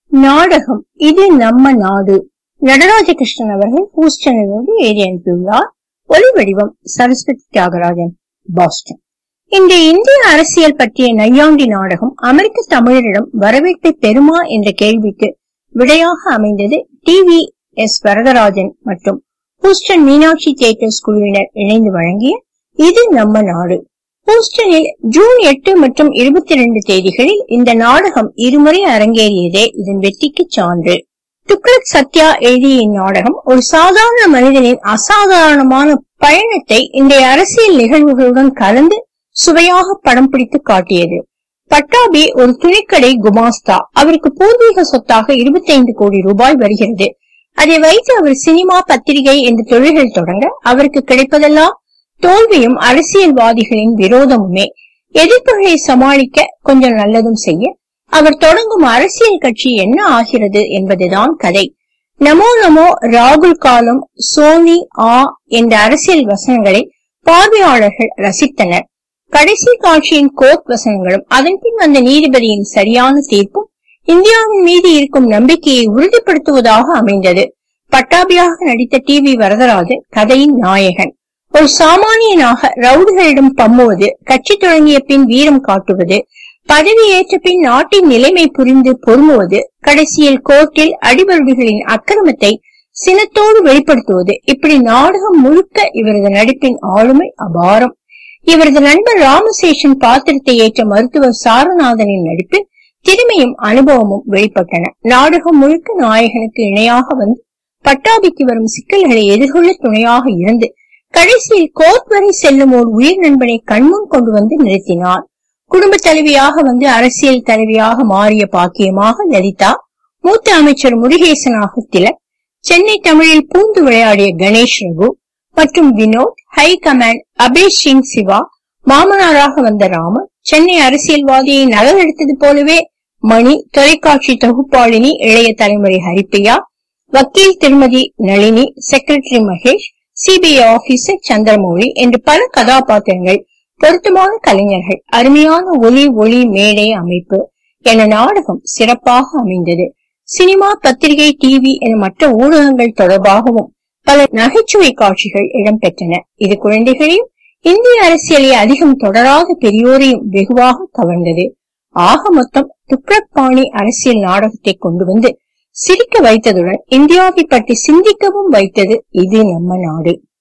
நாடகம் இது நம்ம நாடு நடராஜகிருஷ்ணன் அவர்கள் ஹூஸ்டனிலிருந்து எழுதி அனுப்பியுள்ளார் ஒலி வடிவம் சரஸ்வதி தியாகராஜன் பாஸ்டன் இந்த இந்திய அரசியல் பற்றிய நையாண்டி நாடகம் அமெரிக்க தமிழரிடம் வரவேற்பை பெறுமா என்ற கேள்விக்கு விடையாக அமைந்தது டிவி எஸ் வரதராஜன் மற்றும் ஹூஸ்டன் மீனாட்சி தியேட்டர்ஸ் குழுவினர் இணைந்து வழங்கிய இது நம்ம நாடு ஹூஸ்டனில் ஜூன் எட்டு மற்றும் இருபத்தி இரண்டு தேதிகளில் இந்த நாடகம் இருமுறை அரங்கேறியதே இதன் வெற்றிக்கு சான்று துக்ளக் சத்யா எழுதிய இந்நாடகம் ஒரு சாதாரண மனிதனின் அசாதாரணமான பயணத்தை இன்றைய அரசியல் நிகழ்வுகளுடன் கலந்து சுவையாக படம் பிடித்து காட்டியது பட்டாபி ஒரு துணிக்கடை குமாஸ்தா அவருக்கு பூர்வீக சொத்தாக 25 கோடி ரூபாய் வருகிறது அதை வைத்து அவர் சினிமா பத்திரிகை என்ற தொழில்கள் தொடங்க அவருக்கு கிடைப்பதெல்லாம் தோல்வியும் அரசியல்வாதிகளின் விரோதமுமே எதிர்ப்புகளை சமாளிக்க கொஞ்சம் நல்லதும் செய்ய அவர் தொடங்கும் அரசியல் கட்சி என்ன ஆகிறது என்பதுதான் கதை நமோ நமோ ராகுல் காலம் சோனி ஆ என்ற அரசியல் வசனங்களை பார்வையாளர்கள் ரசித்தனர் கடைசி காட்சியின் கோர்ட் வசனங்களும் அதன் பின் வந்த நீதிபதியின் சரியான தீர்ப்பும் இந்தியாவின் மீது இருக்கும் நம்பிக்கையை உறுதிப்படுத்துவதாக அமைந்தது பட்டாபியாக நடித்த டி வி வரதராஜன் கதையின் நாயகன் ஒரு சாமானியனாக ரவுடிகளிடம் பம்முவது கட்சி தொடங்கிய பின் வீரம் காட்டுவது பதவி ஏற்ற பின் நாட்டின் நிலைமை புரிந்து பொறுமுவது கடைசியில் கோர்ட்டில் அடிபருடிகளின் அக்கிரமத்தை சினத்தோடு வெளிப்படுத்துவது இப்படி நாடகம் முழுக்க இவரது நடிப்பின் ஆளுமை அபாரம் இவரது நண்பர் ராமசேஷன் பாத்திரத்தை ஏற்ற மருத்துவர் சாரநாதனின் நடிப்பில் திறமையும் அனுபவமும் வெளிப்பட்டன நாடகம் முழுக்க நாயகனுக்கு இணையாக வந்து பட்டாபிக்கு வரும் சிக்கல்களை எதிர்கொள்ள துணையாக இருந்து கடைசியில் கோர்ட் வரை செல்லும் ஒரு உயிர் நண்பனை கண்முன் கொண்டு வந்து நிறுத்தினார் குடும்ப தலைவியாக வந்து அரசியல் தலைவியாக மாறிய பாக்கியமாக லலிதா மூத்த அமைச்சர் முருகேசனாக திலக் சென்னை தமிழில் பூந்து விளையாடிய கணேஷ் ரகு மற்றும் வினோத் ஹை கமாண்ட் அபேஷ் சிங் சிவா மாமனாராக வந்த ராமன் சென்னை அரசியல்வாதியை நகலெடுத்தது போலவே மணி தொலைக்காட்சி தொகுப்பாளினி இளைய தலைமுறை ஹரிப்பிரியா வக்கீல் திருமதி Nalini secretary Mahesh CBI officer Chandramouli என்று பல கதாபாத்திரங்கள் பொருத்தமான கலைஞர்கள் அருமையான ஒலி ஒளி மேடை அமைப்பு என நாடகம் சிறப்பாக அமைந்தது சினிமா பத்திரிகை டிவி என மற்ற ஊடகங்கள் தொடர்பாகவும் பல நகைச்சுவை காட்சிகள் இடம்பெற்றன இது குழந்தைகளையும் இந்திய அரசியலை அதிகம் தொடராத பெரியோரையும் வெகுவாக கவர்ந்தது ஆக மொத்தம் துக்ளக் பாணி அரசியல் நாடகத்தை கொண்டு வந்து சிரிக்க வைத்ததுடன் இந்தியாவை பற்றி சிந்திக்கவும் வைத்தது இது நம்ம நாடு